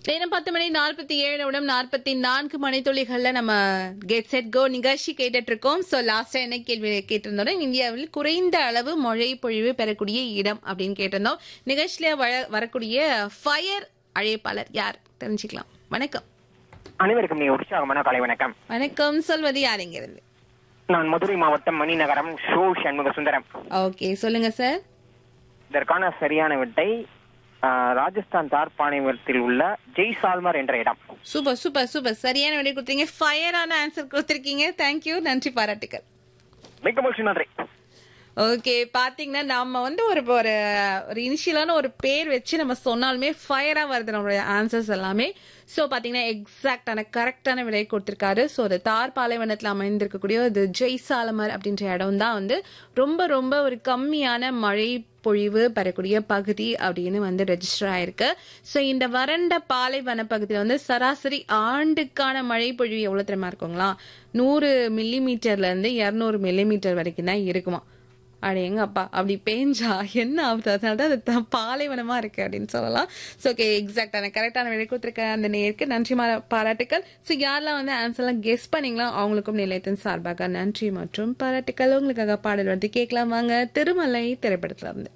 நேரம் பத்து மணி நாற்பத்தி ஏழு நிமிடம் நாற்பத்தி நான்கு மணித்துளிகள்ல நம்ம கெட் செட் கோ நிகழ்ச்சி கேட்டுட்டு இருக்கோம் ஸோ லாஸ்டா என்ன கேள்வி கேட்டிருந்தோம் இந்தியாவில் குறைந்த அளவு மழை பொழிவு பெறக்கூடிய இடம் அப்படின்னு கேட்டிருந்தோம் நிகழ்ச்சியில வர- வரக்கூடிய ஃபயர் அழைப்பாளர் யார் தெரிஞ்சுக்கலாம் வணக்கம் அனைவருக்கும் நீ உற்சாகமான காலை வணக்கம் வணக்கம் சொல்வது யாருங்கிறது நான் மதுரை மாவட்டம் மணிநகரம் ஷோ சண்முக சுந்தரம் ஓகே சொல்லுங்க சார் இதற்கான சரியான விட்டை ஆ, ராஜஸ்தான் தார் பாளையத்தில் உள்ள ஜெய்சால்மர் என்ற இடம் சூப்பர் சூப்பர் சூப்பர் சரியான விடை கொடுத்தீங்க ஃபயரான ஆன்சர் கொடுத்துருக்கீங்க தேங்க்யூ நன்றி பாராட்டுக்கள் மிக்க மகிழ்ச்சி நன்றி ஓகே பாத்தீங்கன்னா நம்ம வந்து ஒரு ஒரு ஒரு இனிஷியலான ஒரு பேர் வச்சு நம்ம சொன்னாலுமே ஃபயரா வருது நம்மளுடைய ஆன்சர்ஸ் எல்லாமே சோ பாத்தீங்கன்னா எக்ஸாக்டான கரெக்டான விடை கொடுத்திருக்காரு சோ அது தார் பாலைவனத்துல அமைந்திருக்கக்கூடிய இது ஜெய்சாலமர் அப்படின்ற இடம் தான் வந்து ரொம்ப ரொம்ப ஒரு கம்மியான மழை பொழிவு பெறக்கூடிய பகுதி அப்படின்னு வந்து ரெஜிஸ்டர் ஆயிருக்கு சோ இந்த வறண்ட பாலைவன பகுதியில் வந்து சராசரி ஆண்டுக்கான மழை பொழிவு எவ்வளவு தெரியுமா இருக்குங்களா நூறு மில்லி மீட்டர்ல இருந்து இருநூறு மில்லி மீட்டர் வரைக்கும் தான் இருக்குமா அட எங்க அப்பா அப்படி பேஞ்சா என்ன ஆகுது அதனால தான் அது த- பாலைவனமா இருக்கு அப்படின்னு சொல்லலாம் ஸோ ஓகே எக்ஸாக்டான கரெக்டான விடை கொடுத்துருக்க அந்த நேருக்கு நன்றி மா- பாராட்டுக்கள் ஸோ யாரெல்லாம் வந்து ஆன்சர்லாம் கெஸ் பண்ணீங்களோ அவங்களுக்கும் நிலையத்தின் சார்பாக நன்றி மற்றும் பாராட்டுக்கள் உங்களுக்காக பாடல் வந்து கேட்கலாம் வாங்க திருமலை திரைப்படத்துல இருந்து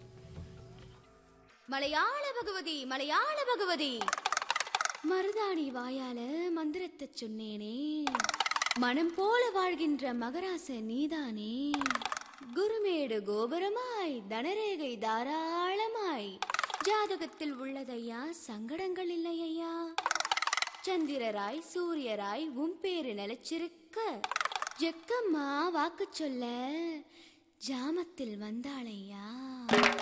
மலையாள பகவதி மலையாள பகவதி மருதாணி வாயால மந்திரத்தை சொன்னேனே மனம் போல வாழ்கின்ற மகராச நீதானே குருமேடு கோபுரமாய் தனரேகை தாராளமாய் ஜாதகத்தில் உள்ளதையா சங்கடங்கள் இல்லையா சந்திரராய் சூரியராய் உன் பேரு நிலைச்சிருக்க ஜெக்கம்மா வாக்கு சொல்ல ஜாமத்தில் வந்தாளையா